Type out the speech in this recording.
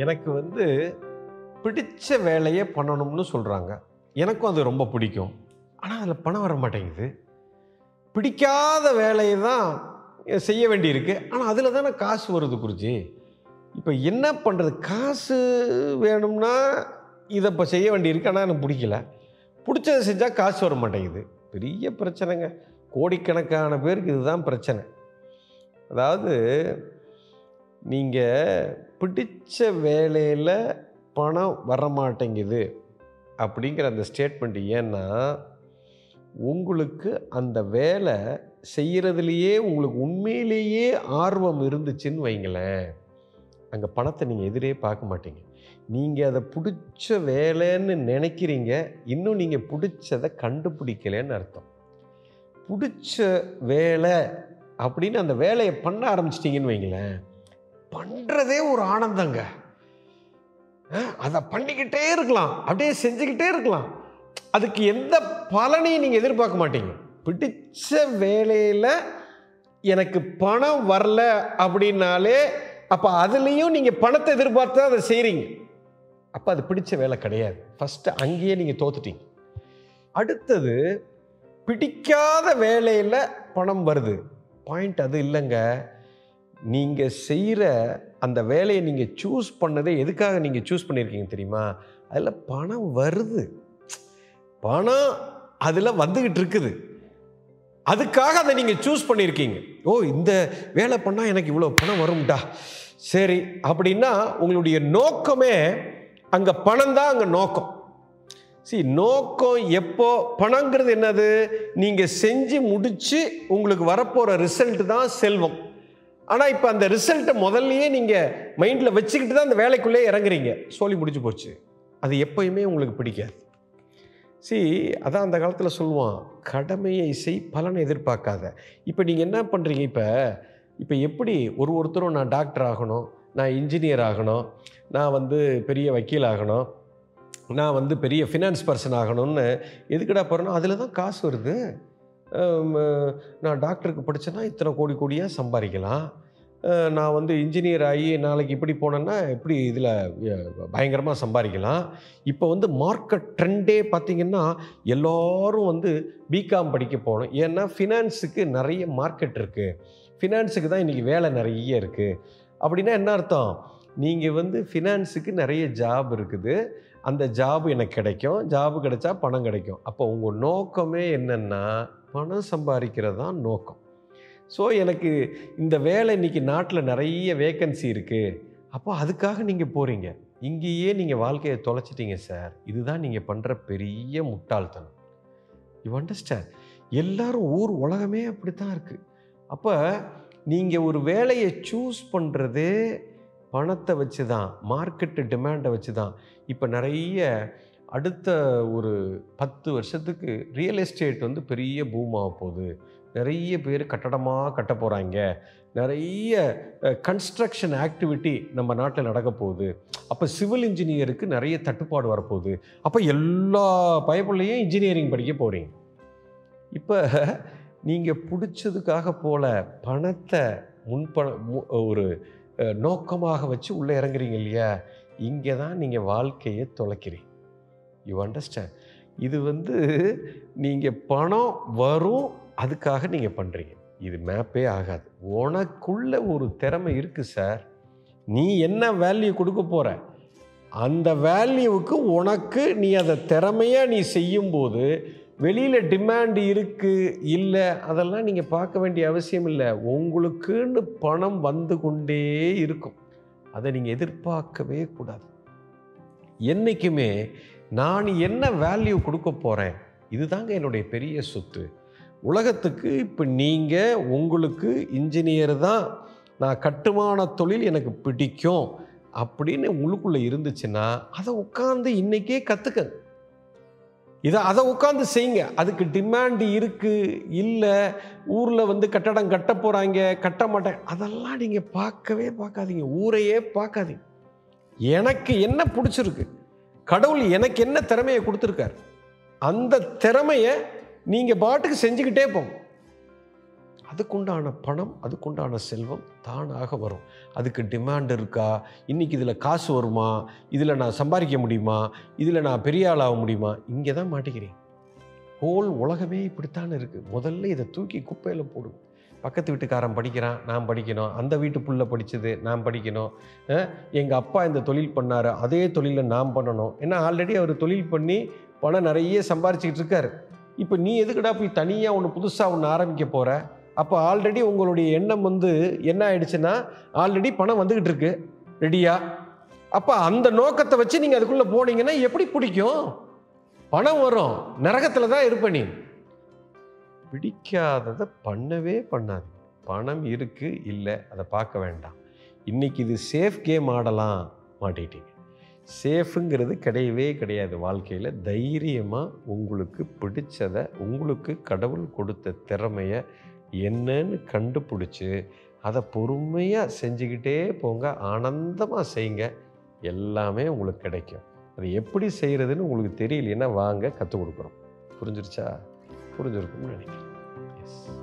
எனக்கு வந்து பிடிச்ச வேலையை பண்ணணும்னு சொல்கிறாங்க எனக்கும் அது ரொம்ப பிடிக்கும் ஆனால் அதில் பணம் வர மாட்டேங்குது பிடிக்காத வேலையை தான் செய்ய வேண்டியிருக்கு ஆனால் அதில் தானே காசு வருது குருஜி இப்போ என்ன பண்ணுறது காசு வேணும்னா இதை இப்போ செய்ய வேண்டியிருக்கு ஆனால் எனக்கு பிடிக்கல பிடிச்சதை செஞ்சால் காசு வர மாட்டேங்குது பெரிய பிரச்சனைங்க கோடிக்கணக்கான பேருக்கு இதுதான் பிரச்சனை அதாவது நீங்கள் பிடிச்ச வேலையில் பணம் வர மாட்டேங்குது அப்படிங்கிற அந்த ஸ்டேட்மெண்ட் ஏன்னா உங்களுக்கு அந்த வேலை செய்கிறதுலையே உங்களுக்கு உண்மையிலேயே ஆர்வம் இருந்துச்சுன்னு வைங்களேன் அங்கே பணத்தை நீங்கள் எதிரே பார்க்க மாட்டீங்க நீங்கள் அதை பிடிச்ச வேலைன்னு நினைக்கிறீங்க இன்னும் நீங்கள் பிடிச்சதை கண்டுபிடிக்கலன்னு அர்த்தம் பிடிச்ச வேலை அப்படின்னு அந்த வேலையை பண்ண ஆரம்பிச்சிட்டிங்கன்னு வைங்களேன் பண்ணுறதே ஒரு ஆனந்தங்க அஹ், அதை பண்ணிக்கிட்டே இருக்கலாம் அப்படியே செஞ்சுக்கிட்டே இருக்கலாம் அதுக்கு எந்த பலனையும் நீங்கள் எதிர்பார்க்க மாட்டீங்க பிடிச்ச வேலையில் எனக்கு பணம் வரல அப்படின்னாலே அப்போ அதுலேயும் நீங்கள் பணத்தை எதிர்பார்த்து தான் அதை செய்கிறீங்க அப்போ அது பிடிச்ச வேலை கிடையாது ஃபஸ்ட்டு அங்கேயே நீங்கள் தோத்துட்டீங்க அடுத்தது பிடிக்காத வேலையில் பணம் வருது பாயிண்ட் அது இல்லைங்க நீங்கள் செய்கிற அந்த வேலையை நீங்கள் சூஸ் பண்ணதே எதுக்காக நீங்கள் சூஸ் பண்ணியிருக்கீங்க தெரியுமா அதில் பணம் வருது பணம் அதில் வந்துக்கிட்டு இருக்குது அதுக்காக அதை நீங்கள் சூஸ் பண்ணியிருக்கீங்க ஓ இந்த வேலை பண்ணால் எனக்கு இவ்வளோ பணம் வரும்டா சரி அப்படின்னா உங்களுடைய நோக்கமே அங்கே பணம் தான் அங்கே நோக்கம் சி நோக்கம் எப்போ பணங்கிறது என்னது நீங்கள் செஞ்சு முடித்து உங்களுக்கு வரப்போகிற ரிசல்ட் தான் செல்வம் ஆனால் இப்போ அந்த ரிசல்ட்டை முதல்லயே நீங்கள் மைண்டில் வச்சுக்கிட்டு தான் அந்த வேலைக்குள்ளே இறங்குறீங்க சோலி முடிஞ்சு போச்சு அது எப்பயுமே உங்களுக்கு பிடிக்காது சி அதான் அந்த காலத்தில் சொல்லுவான் கடமையை செய் பலனை எதிர்பார்க்காத இப்போ நீங்கள் என்ன பண்ணுறீங்க இப்போ இப்போ எப்படி ஒரு ஒருத்தரும் நான் டாக்டர் ஆகணும் நான் இன்ஜினியர் ஆகணும் நான் வந்து பெரிய வக்கீல் ஆகணும் நான் வந்து பெரிய ஃபினான்ஸ் பர்சன் ஆகணும்னு எதுக்குடா போகிறேன்னா அதில் தான் காசு வருது ஹம், நான் டாக்டருக்கு படித்தேன்னா இத்தனை கோடி கோடியாக சம்பாதிக்கலாம் அஹ், நான் வந்து இன்ஜினியர் ஆகி நாளைக்கு இப்படி போனேன்னா இப்படி இதில் பயங்கரமாக சம்பாதிக்கலாம் இப்போ வந்து மார்க்கெட் ட்ரெண்டே பார்த்திங்கன்னா எல்லாரும் வந்து பிகாம் படிக்க போகணும் ஏன்னா ஃபினான்ஸுக்கு நிறைய மார்க்கெட் இருக்குது ஃபினான்ஸுக்கு தான் இன்றைக்கி வேலை நிறைய இருக்குது அப்படின்னா என்ன அர்த்தம் நீங்கள் வந்து ஃபினான்ஸுக்கு நிறைய ஜாப் இருக்குது அந்த ஜாப் எனக்கு கிடைக்கும் ஜாப் கிடைச்சா பணம் கிடைக்கும் அப்போ உங்கள் நோக்கமே என்னென்னா பணம் சம்பாதிக்கிறது தான் நோக்கம் ஸோ எனக்கு இந்த வேலை இன்றைக்கி நாட்டில் நிறைய வேக்கன்சி இருக்குது அப்போ அதுக்காக நீங்கள் போகிறீங்க இங்கேயே நீங்கள் வாழ்க்கையை தொலைச்சிட்டீங்க சார் இதுதான் நீங்கள் பண்ணுற பெரிய முட்டாள்தனம் யூ அண்டர்ஸ்டாண்ட் எல்லாரும் ஊர் உலகமே அப்படி தான் இருக்குது அப்போ நீங்கள் ஒரு வேலையை சூஸ் பண்ணுறதே பணத்தை வச்சு தான் மார்க்கெட்டு டிமாண்டை வச்சு தான் இப்போ நிறைய அடுத்த ஒரு பத்து வருஷத்துக்கு ரியல் எஸ்டேட் வந்து பெரிய பூம் ஆக போகுது நிறைய பேர் கட்டடமாக கட்ட போகிறாங்க நிறைய கன்ஸ்ட்ரக்ஷன் ஆக்டிவிட்டி நம்ம நாட்டில் நடக்க போகுது அப்போ சிவில் இன்ஜினியருக்கு நிறைய தட்டுப்பாடு வரப்போகுது அப்போ எல்லா பயப்புள்ளையும் இன்ஜினியரிங் படிக்க போகிறீங்க இப்போ நீங்கள் பிடிச்சதுக்காக போல பணத்தை முன்பண மு- ஒரு அஹ், நோக்கமாக வச்சு உள்ளே இறங்குறீங்க இல்லையா இங்கே தான் நீங்கள் வாழ்க்கையை தொலைக்கிறீங்க யூ அண்டர்ஸ்டாண்ட் இது வந்து நீங்கள் பணம் வரும் அதுக்காக நீங்கள் பண்ணுறீங்க இது மேப்பே ஆகாது உனக்குள்ள ஒரு திறமை இருக்குது சார் நீ என்ன வேல்யூ கொடுக்க போகிற அந்த வேல்யூவுக்கு உனக்கு நீ அதை திறமையாக நீ செய்யும்போது வெளியில் டிமாண்ட் இருக்குது இல்லை அதெல்லாம் நீங்கள் பார்க்க வேண்டிய அவசியம் இல்லை உங்களுக்குன்னு பணம் வந்து கொண்டே இருக்கும் அதை நீங்கள் எதிர்பார்க்கவே கூடாது என்றைக்குமே நான் என்ன வேல்யூ கொடுக்க போகிறேன் இதுதாங்க என்னுடைய பெரிய சொத்து உலகத்துக்கு இப்போ நீங்கள் உங்களுக்கு இன்ஜினியர் தான் நான் கட்டுமான தொழில் எனக்கு பிடிக்கும் அப்படின்னு உள்ளுக்குள்ளே இருந்துச்சுன்னா அதை உட்காந்து இன்றைக்கே கற்றுக்கங்க இதை அதை உட்காந்து செய்யுங்க அதுக்கு டிமாண்ட் இருக்குது இல்லை ஊரில் வந்து கட்டடம் கட்ட போகிறாங்க கட்ட மாட்டேன் அதெல்லாம் நீங்கள் பார்க்கவே பார்க்காதீங்க ஊரையே பார்க்காதீங்க எனக்கு என்ன பிடிச்சிருக்கு கடவுள் எனக்கு என்ன திறமையை கொடுத்துருக்காரு அந்த திறமையை நீங்கள் பாட்டுக்கு செஞ்சுக்கிட்டே போங்க அதுக்குண்டான பணம் அதுக்குண்டான செல்வம் தானாக வரும் அதுக்கு டிமாண்ட் இருக்கா இன்றைக்கி இதில் காசு வருமா இதில் நான் சம்பாதிக்க முடியுமா இதில் நான் பெரிய ஆளாக முடியுமா இங்கே தான் மாட்டிக்கிறேன் ஹோல் உலகமே இப்படித்தான் இருக்குது முதல்ல இதை தூக்கி குப்பையில் போடும் பக்கத்து வீட்டுக்காரன் படிக்கிறான் நான் படிக்கணும் அந்த வீட்டு புள்ள படித்தது நான் படிக்கணும் எங்கள் அப்பா இந்த தொழில் பண்ணார் அதே தொழிலை நான் பண்ணணும் ஏன்னா ஆல்ரெடி அவர் தொழில் பண்ணி பணம் நிறைய சம்பாரிச்சிக்கிட்டு இருக்காரு இப்போ நீ எதுக்குடா போய் தனியாக ஒன்று புதுசாக ஒன்று ஆரம்பிக்க போகிற அப்போ ஆல்ரெடி உங்களுடைய எண்ணம் வந்து என்ன ஆயிடுச்சுன்னா ஆல்ரெடி பணம் வந்துக்கிட்டு இருக்கு ரெடியா அப்போ அந்த நோக்கத்தை வச்சு நீங்கள் அதுக்குள்ளே போனீங்கன்னா எப்படி பிடிக்கும் பணம் வரும் நரகத்தில் தான் இருப்ப நீ பிடிக்காததை பண்ணவே பண்ணாது பணம் இருக்குது இல்லை அதை பார்க்க வேண்டாம் இன்றைக்கி இது சேஃப் கேம் ஆடலாம் மாட்டிட்டீங்க சேஃபுங்கிறது கிடையவே கிடையாது வாழ்க்கையில் தைரியமாக உங்களுக்கு பிடிச்சதை உங்களுக்கு கடவுள் கொடுத்த திறமையை என்னன்னு கண்டுபிடிச்சி அதை பொறுமையாக செஞ்சுக்கிட்டே போங்க ஆனந்தமாக செய்யுங்க எல்லாமே உங்களுக்கு கிடைக்கும் அது எப்படி செய்கிறதுன்னு உங்களுக்கு தெரியலைன்னா வாங்க கற்றுக் கொடுக்குறோம் புரிஞ்சிருச்சா புரிஞ்சிருக்கும்னு நினைக்கிறேன் எஸ்